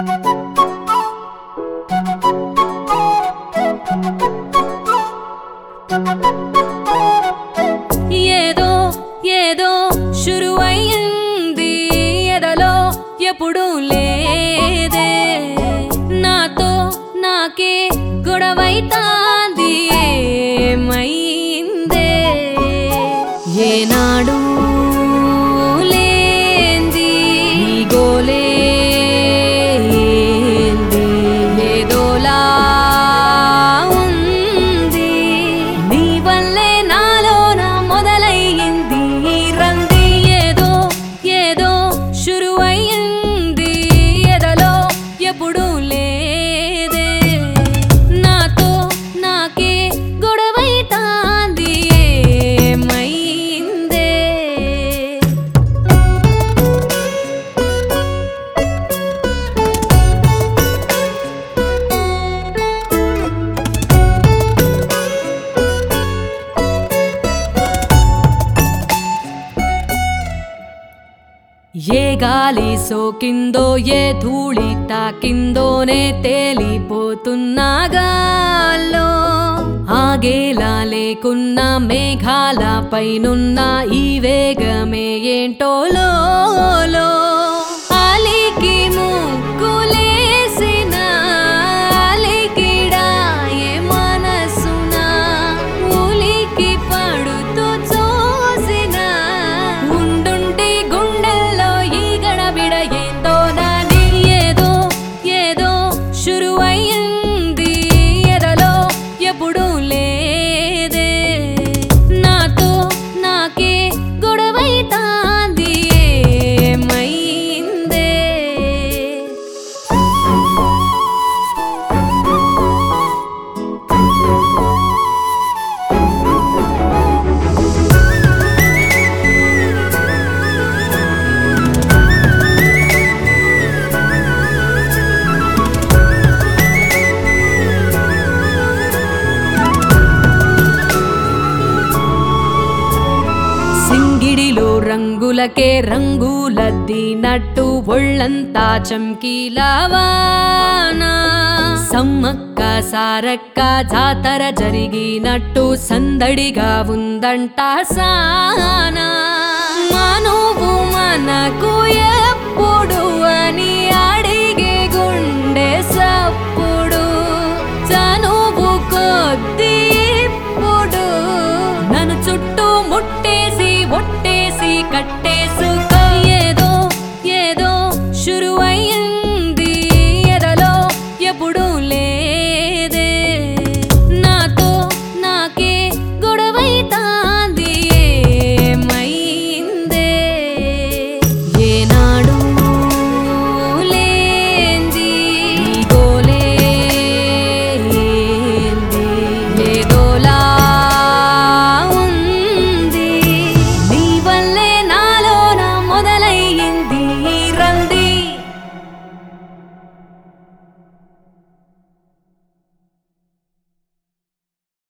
ఏదో ఏదో శురువయ్యింది ఎదలో ఎప్పుడు లేదే నాతో నాకే గొడవైతాంది ఏమైందే ఏనాడు లేంది ఈ గోలే ఏంది ఏదోలా ఉంది నీ వల్లే నాలోన మొదలయ్యింది ఈ రంది ఏదో ఏదో శురువయ్యింది ఎదలో ఎప్పుడు లేదే నాతో నాకే గొడవైతాంది ఏమైందే ఏ గాలి సోకిందో ఏ ధూళి తాకిందోనే తేలిపోతున్నాగాల్లో ఆగేలా లేకున్న మేఘాల పైనున్న ఈ వేగమే ఏంటో లోలో అలికి ముగ్గులేసిన అలికిడాయే మనసున ఉలికి పడుతూ చూసిన ఉండుంటి గుండెల్లో ఈ గడబిడ ఏందో నాని ఏదో ఏదో శురువయ్యింది ఎదలో ఎప్పుడు లేదే నాతో నాకే గొడవైతాంది ఏమైందే సింగిడిలో రంగులకే రంగులద్దినట్టు ఒళ్ళంతా చమ్కీలావానా సమ్మక్క సారక్క జాతర జరిగినట్టు సందడిగా ఉందంట సానా మనువు మనకు ఏ